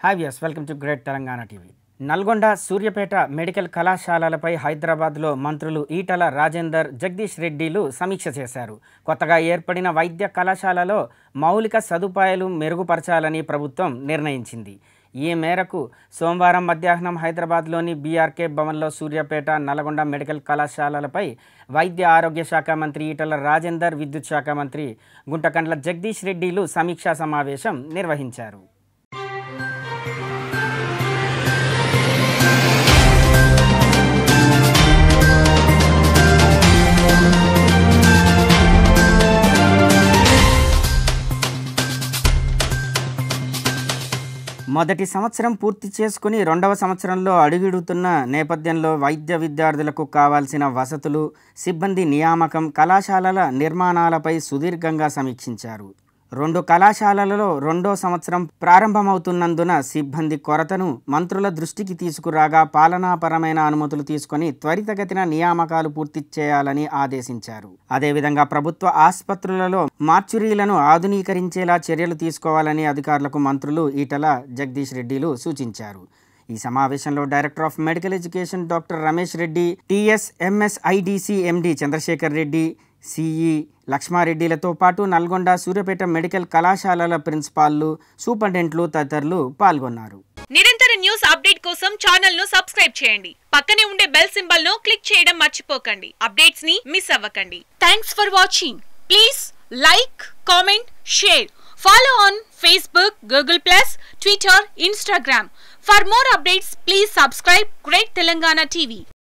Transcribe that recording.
hi views welcome to great Telangana TV Nalgonda Suryapet medical కళాశాలలపై హైదరాబాద్లో మంత్రులు ఈటల రాజేందర్ జగదీష్ రెడ్డిలు సమీక్ష చేశారు కొత్తగా ఏర్పడిన వైద్య కళాశాలలో మౌలిక సదుపాయాలు మెరుగుపరచాలని ప్రభుత్వం నిర్ణయించింది ఈ మేరకు సోమవారం మధ్యాహ్నం హైదరాబాద్లోని బీఆర్కే భవన్లో సూర్యాపేట నల్గొండ మెడికల్ కళాశాలలపై వైద్య ఆరోగ్య శాఖ మంత్రి ఈటల రాజేందర్ విద్యుత్ శాఖ మంత్రి గుంటకండ్ల జగదీష్ రెడ్డిలు సమీక్షా సమావేశం నిర్వహించారు మొదటి సంవత్సరం పూర్తి చేసుకుని రెండవ సంవత్సరంలో అడుగిడుతున్న నేపథ్యంలో వైద్య విద్యార్థులకు కావాల్సిన వసతులు సిబ్బంది నియామకం కళాశాలల నిర్మాణాలపై సుదీర్ఘంగా సమీక్షించారు రెండు కళాశాలలలో రెండో సంవత్సరం ప్రారంభమవుతున్నందున సిబ్బంది కొరతను మంత్రుల దృష్టికి తీసుకురాగా పాలనాపరమైన అనుమతులు తీసుకొని త్వరితగతిన నియామకాలు పూర్తి చేయాలని ఆదేశించారు అదేవిధంగా ప్రభుత్వ ఆసుపత్రులలో మార్చురీలను ఆధునీకరించేలా చర్యలు తీసుకోవాలని అధికారులకు మంత్రులు ఈటల జగదీష్ రెడ్డిలు సూచించారు ఈ సమావేశంలో director of medical education doctor Ramesh Reddy TS MSIDC MD Chandrasekhar Reddy CE లక్ష్మారెడ్డిలతో పాటు నల్గొండ సూర్యాపేట మెడికల్ కళాశాలల ప్రిన్సిపాల్లు సూపరింటెండెంట్లు తదితరులు పాల్గొన్నారు నిరంతర న్యూస్ అప్డేట్ కోసం ఛానల్ ను సబ్స్క్రైబ్ చేయండి పక్కనే ఉండే బెల్ సింబల్ ను క్లిక్ చేయడం మర్చిపోకండి అప్డేట్స్ ని మిస్ అవ్వకండి thanks for watching please like comment share follow on Facebook Google plus Twitter Instagram for more updates please subscribe great Telangana TV